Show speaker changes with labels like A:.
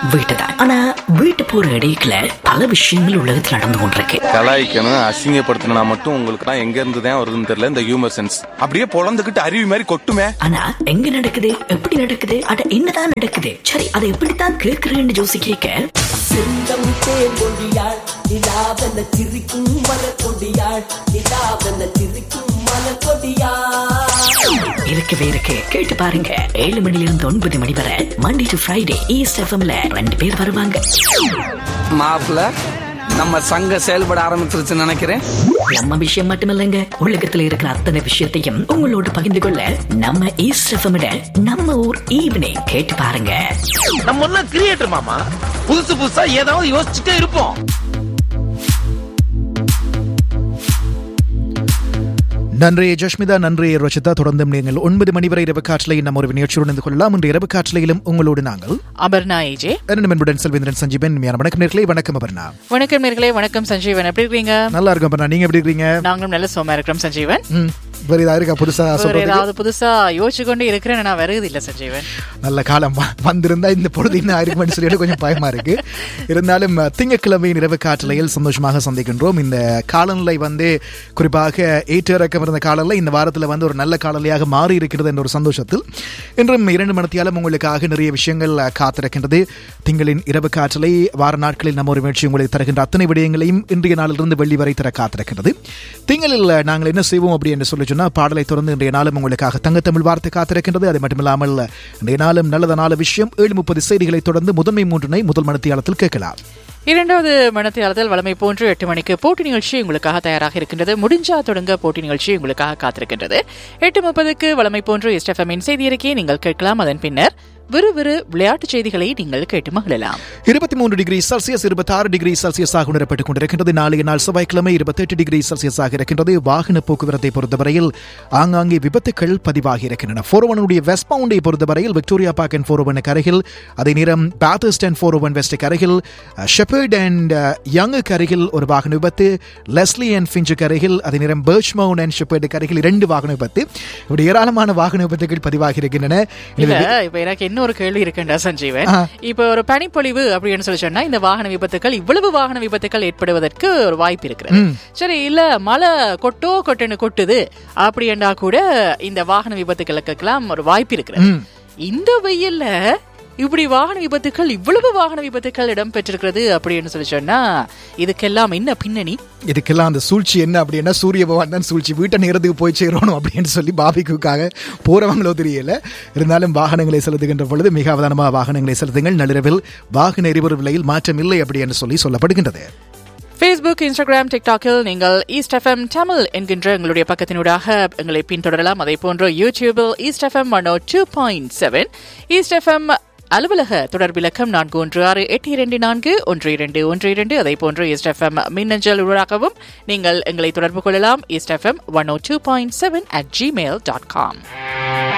A: வீட்டு தான் ஆனா வீட்டு போற இடையில பல விஷயங்கள் உலகத்தில் நடந்து கொண்டிருக்கு
B: கலாய்க்கணும் அசிங்கப்படுத்தணும்னா மட்டும் உங்களுக்கு எல்லாம் எங்க இருந்து தான் வருதுன்னு தெரியல இந்த ஹியூமர் சென்ஸ் அப்படியே பொழந்துகிட்டு அருவி மாதிரி கொட்டுமே
A: ஆனா எங்க நடக்குது எப்படி நடக்குது அட என்னதான் நடக்குது சரி அதை எப்படித்தான் கேட்கிறேன்னு ஜோசி கேட்க
C: செந்தம் தேங்கொடியாள் நிலாவென சிரிக்கும் மலர்கொடியாள் நிலாவென சிரிக்கும் மலர்கொடியாள்
A: இருக்கவே இருக்கு கேட்டு பாருங்க ஏழு மணில இருந்து ஒன்பது மணி வரை மண்டே டு ஃப்ரைடே ஈஸ்ட் எஃப்எம்ல ரெண்டு பேர் வருவாங்க
D: மாப்பிள்ள நம்ம சங்கம் செயல்பட ஆரம்பிச்சிருச்சுன்னு நினைக்கிறேன்
A: நம்ம விஷயம் மட்டுமல்லங்க உலகத்துல இருக்கிற அத்தனை விஷயத்தையும் உங்களோட பகிர்ந்து கொள்ள நம்ம ஈஸ்ட் எஃப்எம் நம்ம ஊர் ஈவினிங் கேட்டு பாருங்க
E: நம்ம எல்லாம் கிரியேட்டர் மாமா புதுசு புதுசா ஏதாவது யோசிச்சுட்டே இருப்போம்
F: நன்றி ஜஷ்மிதா நன்றி ரச்சிதா தொடர்ந்தும் நீங்கள் ஒன்பது மணி வரை இரவு காற்றலை நம்ம ஒரு நிகழ்ச்சியுடன் இணைந்து கொள்ளலாம் இன்று இரவு காற்றலையிலும் உங்களோடு நாங்கள்
G: அபர்ணா ஏஜே
F: என்ன என்புடன் செல்வேந்திரன் சஞ்சீவன் மேயான வணக்கம் நேர்களே வணக்கம் அபர்ணா
G: வணக்கம் நேர்களே வணக்கம் சஞ்சீவன் எப்படி இருக்கீங்க
F: நல்லா இருக்கும் அபர்ணா நீங்க எப்படி இருக்கீங்க
G: நாங்களும் நல்ல சோமா இருக்கிறோம் சஞ்சீவன்
F: ம் வேற ஏதாவது இருக்கா புதுசா
G: வேற
F: சொல்றதுக்கு
G: ஏதாவது புதுசா யோசிச்சு கொண்டு இருக்கிறேன் நான் வருது இல்ல சஞ்சீவன்
F: நல்ல காலம் வ- வந்திருந்தா இந்த பொழுது இன்னும் ஆயிருக்குமென்னு சொல்லிட்டு கொஞ்சம் பயமா இருக்கு இருந்தாலும் அஹ், திங்கட்கிழமை இரவு காற்றலையில் சந்தோஷமாக சந்திக்கின்றோம் இந்த காலநிலை வந்து குறிப்பாக ஏற்றிறக்கம் இருந்த காலநிலை இந்த வாரத்தில் வந்து ஒரு நல்ல காலநிலையாக மாறி இருக்கிறது என்ற ஒரு சந்தோஷத்தில் இன்றும் இரண்டு மணத்தியாலும் உங்களுக்காக நிறைய விஷயங்கள் அஹ், காத்திருக்கின்றது திங்களின் இரவு காற்றலை வார நாட்களில் நம்ம ஒரு முயற்சி உங்களுக்கு தருகின்ற அத்தனை விடயங்களையும் இன்றைய நாளிலிருந்து வெள்ளி வரை தர காத்திருக்கின்றது திங்களில் நாங்கள் என்ன செய்வோம் அப்படி என்று சொல்லி சொன்னால் பாடலை தொடர்ந்து இன்றைய நாளும் உங்களுக்காக தங்கத்தமிழ் வார்த்தை காத்திருக்கின்றது அது மட்டுமில்லாமல் இன்றைய நாளும் நல்லத நாள விஷயம் ஏழு முப்பது செய்திகளை தொடர்ந்து முதன்மை மூன்றினை முதல் மனத்தியாலத்தில் கேட்கலாம்
G: இரண்டாவது மனத்தியாளத்தில் வளமை போன்று எட்டு மணிக்கு போட்டி நிகழ்ச்சி உங்களுக்காக தயாராக இருக்கின்றது முடிஞ்சா தொடங்க போட்டி நிகழ்ச்சி உங்களுக்காக காத்திருக்கின்றது எட்டு முப்பதுக்கு வளமை போன்று எஸ்எஃப்எம்மின் செய்தி அறிக்கையை நீங்கள் கேட்கலாம் அதன் பின்னர் விறுவிறு விளையாட்டுச் செய்திகளை நீங்கள் கேட்டு மகிழலாம்
F: இருபத்தி மூன்று டிகிரி செல்சியஸ் இருபத்தி ஆறு டிகிரி செல்சியஸாக உணரப்பட்டுக் கொண்டிருக்கின்றது நாளைய நாள் செவ்வாய்க்கிழமை இருபத்தெட்டு டிகிரி செல்சியஸாக இருக்கின்றது வாகன போக்குவரத்தை பொறுத்தவரையில் ஆங்காங்கே விபத்துக்கள் பதிவாகி இருக்கின்றன ஃபோர்வனுடைய வெஸ்ட் பவுண்டை பொறுத்தவரையில் விக்டோரியா பார்க் அண்ட் ஃபோர் ஒனுக்கு அருகில் அதே நேரம் பேத்தர்ஸ்ட் அண்ட் ஃபோர் ஒன் வெஸ்டுக்கு அருகில் ஷெப்பர்ட் அண்ட் யங்குக்கு அருகில் ஒரு வாகன விபத்து லெஸ்லி அண்ட் ஃபிஞ்சுக்கு அருகில் அதே நேரம் பர்ச் மவுண்ட் அண்ட் ஷெப்பர்டுக்கு அருகில் இரண்டு வாகன விபத்து இப்படி ஏராளமான வாகன விபத்துகள் பதிவாகி இருக்கின்றன
G: இல்ல
F: எனவே
G: இப்ப எனக்கு இன்னொரு கேள்வி இருக்குண்டா சஞ்சீவன் இப்ப ஒரு பனிப்பொழிவு அப்படின்னு சொல்லி சொன்னா இந்த வாகன விபத்துக்கள் இவ்வளவு வாகன விபத்துக்கள் ஏற்படுவதற்கு ஒரு வாய்ப்பு இருக்கிறது சரி இல்ல மழை கொட்டோ கொட்டுன்னு கொட்டுது அப்படின்னா கூட இந்த வாகன விபத்துக்களுக்கெல்லாம் ஒரு வாய்ப்பு இருக்கிறது இந்த வெயில்ல இப்படி வாகன விபத்துக்கள் இவ்வளவு வாகன விபத்துக்கள் இடம்பெற்றிருக்கிறது அப்படின்னு சொல்லி சொன்னா இதுக்கெல்லாம் என்ன பின்னணி
F: இதுக்கெல்லாம் அந்த சூழ்ச்சி என்ன அப்படின்னா சூரிய பகவான் தான் சூழ்ச்சி வீட்டை நேரத்துக்கு போய் சேரணும் அப்படின்னு சொல்லி பாபிக்குக்காக போறவங்களோ தெரியல இருந்தாலும் வாகனங்களை செலுத்துகின்ற பொழுது மிக அவதானமாக வாகனங்களை செலுத்துங்கள் நள்ளிரவில் வாகன எரிபொருள் விலையில் மாற்றம் இல்லை அப்படி என்று சொல்லி சொல்லப்படுகின்றது
G: ஃபேஸ்புக் இன்ஸ்டாகிராம் டிக்டாக்கில் நீங்கள் ஈஸ்ட் எஃப்எம் தமிழ் என்கின்ற எங்களுடைய பக்கத்தினூடாக எங்களை பின்தொடரலாம் அதே போன்று யூடியூபில் East FM one two point seven East FM அலுவலக தொடர்பிலக்கம் நான்கு ஒன்று ஆறு எட்டு இரண்டு நான்கு ஒன்று இரண்டு ஒன்று இரண்டு அதே போன்று ஈஸ்ட் எஃப்எம் மின்னஞ்சல் ஊடாகவும் நீங்கள் எங்களை தொடர்பு கொள்ளலாம் East FM one O two point seven at Gmail dot com